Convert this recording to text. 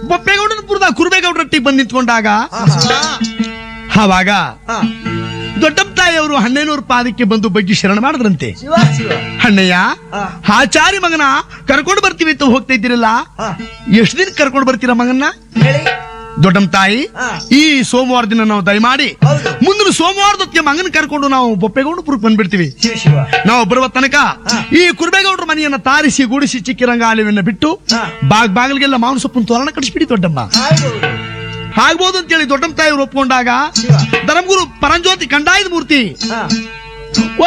ಬೊಪ್ಪೇಗೌಡನಪುರದ ಕುರುಬೇಗೌಡರಟ್ಟಿಗೆ ಬಂದು ನಿಂತ್ಕೊಂಡಾಗ ಶಿವ ಆವಾಗ ಹಾ. ದೊಡ್ಡಪ್ಪ ತಾಯಿಯವರು ಹನ್ನೆನೂರು ಪಾದಕ್ಕೆ ಬಂದು ಬಗ್ಗಿ ಶರಣ ಮಾಡಿದ್ರಂತೆ ಶಿವ ಶಿವ ಅಣ್ಣಯ್ಯ ಹಾ. ಆಚಾರಿ ಮಗನ ಕರ್ಕೊಂಡು ಬರ್ತೀವಿ ಅಂತ ಹೋಗ್ತಾ ಇದ್ದೀರಲ್ಲ ಹಾ. ಎಷ್ಟು ದಿನ ಕರ್ಕೊಂಡು ಬರ್ತೀರಾ ಮಗನ್ನ ಹೇಳಿ ದೊಡ್ಡಮ್ಮ ತಾಯಿ ಹಾ. ಈ ಸೋಮವಾರ ದಿನ ನಾವು ದಯಮಾಡಿ ಹೌದು. ಮುಂದಿನ ಸೋಮವಾರದೊತ್ತಿಗೆ ಮಗನ ಕರ್ಕೊಂಡು ನಾವು ಬೊಪ್ಪೆಗೌಡಪುರಕ್ಕೆ ಬಂದ್ಬಿಡ್ತೀವಿ ಶಿವ ಶಿವ ನಾವು ಬರುವ ತನಕ ಹಾ. ಈ ಕುರುಬೇಗೌಡರ ಮನೆಯನ್ನ ತಾರಿಸಿ ಗೂಡಿಸಿ ಚಿಕ್ಕಿರಂಗಾಲವನ್ನ ಬಿಟ್ಟು ಹಾ. ಬಾಗ್ ಬಾಗಿಲಿಗೆಲ್ಲ ಮಾವಿನ ಸೊಪ್ಪನ್ನು ತೋರಣ ಕಡಿಸ್ಬಿಡಿ ದೊಡ್ಡಮ್ಮ ಆಗ್ಬಹುದು ಆಗ್ಬೋದು ಅಂತೇಳಿ ದೊಡ್ಡಮ್ಮ ತಾಯಿಯವರು ಒಪ್ಕೊಂಡಾಗ ಶಿವ ಧರ್ಮಗುರು ಪರಂಜ್ಯೋತಿ ಕಂಡಾಯದ ಮೂರ್ತಿ ಹಾ